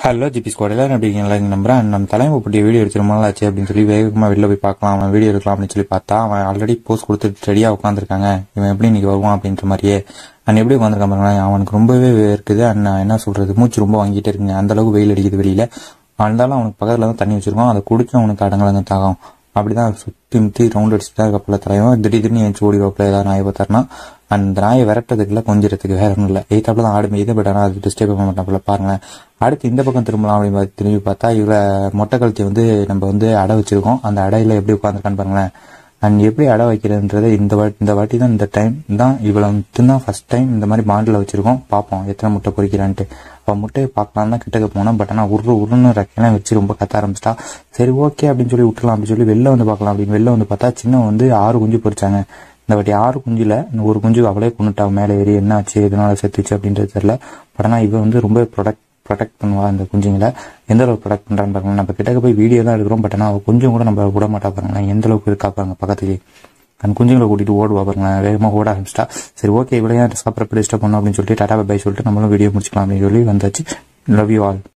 hello GB squad எல்லாரும் எப்படி இருக்கீங்க நல்லா இருக்கீங்க நம்புறேன் நம்ம தலைமை பற்றிய வீடியோ எடுத்து ரொம்ப நாள் ஆச்சு அப்படின்னு சொல்லி வேகமாக வெளில போய் பார்க்கலாம் அவன் வீடியோ எடுக்கலாம் அப்படின்னு சொல்லி பார்த்தா அவன் ஆல்ரெடி போஸ்ட் கொடுத்துட்டு ரெடியாக உட்காந்துருக்காங்க இவன் எப்படி இன்னைக்கு வருவான் அப்படின்ற மாதிரியே அண்ட் எப்படி உட்காந்துருக்கான் பாருங்களேன் அவனுக்கு ரொம்பவே இருக்குது அண்ட் என்ன சொல்றது மூச்சு ரொம்ப வாங்கிட்டே இருக்குங்க அந்த அளவுக்கு வெயில் அடிக்குது வெளியில இருந்தாலும் அவனுக்கு பக்கத்துல தான் தண்ணி வச்சிருக்கோம் அதை குடிச்சும் அவனுக்கு அடங்கலங்க தாகம் அப்படிதான் சுத்தி முத்தி ரவுண்ட் அடிச்சுட்டு தான் கப்பல தலைவன் திடீர் திடீர்னு என் ஓடி கப்பல ஏதாவது நாயை பார்த்தாருன்னா அந்த நாயை விரட்டுறதுக்குள்ள கொஞ்சிறதுக்கு வேற ஒன்றும் இல்லை எய்த்தாப்புல தான் ஆடு மீது பட் ஆனால் அது டிஸ்டர்ப் பண்ண மாட்டாப்புல பாருங்களேன் அடுத்து இந்த பக்கம் திரும்பலாம் அப்படின்னு பார்த்து திரும்பி பார்த்தா இவரை மொட்டை கழுத்தை வந்து நம்ம வந்து அடை வச்சிருக்கோம் அந்த அடையில எப்படி உட்காந்துருக்கான்னு பாருங்களேன் அண்ட் எப்படி அடை வைக்கிறதுன்றது இந்த வாட்டி இந்த வாட்டி தான் இந்த டைம் தான் இவ்வளோ மட்டும்தான் ஃபர்ஸ்ட் டைம் இந்த மாதிரி பாண்டில் வச்சிருக்கோம் பார்ப்போம் எத்தனை முட்டை பொறிக்கிறான்ட்டு அவன் முட்டையை பார்க்கலாம் தான் கிட்டக்க போனோம் பட் ஆனால் உரு உருன்னு ரெக்கையெல்லாம் வச்சு ரொம்ப கத்த ஆரம்பிச்சிட்டா சரி ஓகே அப்படின்னு சொல்லி விட்டுலாம் அப்படின்னு சொல்லி வெளில வந்து பார்க்கலாம் அப்படின்னு வெளில வந்து பார்த்தா சின்ன வந்து ஆறு குஞ்சு பொறிச்சாங்க இந்த வாட்டி ஆறு குஞ்சுல இந்த ஒரு குஞ்சு அவளே கொண்டுட்டா மேலே ஏறி என்ன ஆச்சு எதனால செத்துச்சு அப்படின்றது தெரியல பட் ஆனால் இவன் வந்து ரொம்ப ப்ரொடக்ட் ப்ரொடெக்ட் பண்ணுவா அந்த குஞ்சுங்களை எந்த அளவுக்கு ப்ரொடெக்ட் பண்றான்னு பாருங்க நம்ம கிட்டக்க போய் வீடியோ தான் எடுக்கிறோம் பட் ஆனால் அவ கொஞ்சம் கூட நம்ம விட மாட்டா பாருங்களேன் எந்த அளவுக்கு இருக்கா பாருங்க பக்கத்துலேயே அந்த குஞ்சுங்களை கூட்டிட்டு ஓடுவா பாருங்களேன் வேகமாக ஓட ஆரம்பிச்சிட்டா சரி ஓகே இவ்வளோ சாப்பிட்றப்ப டிஸ்டர்ப் பண்ணோம் அப்படின்னு சொல்லிட்டு டாடா பை சொல்லிட்டு நம்மளும் வீடியோ முடிச்சுக்கலாம் அப்படின்னு சொல்லி வந்தாச்சு லவ் யூ ஆல்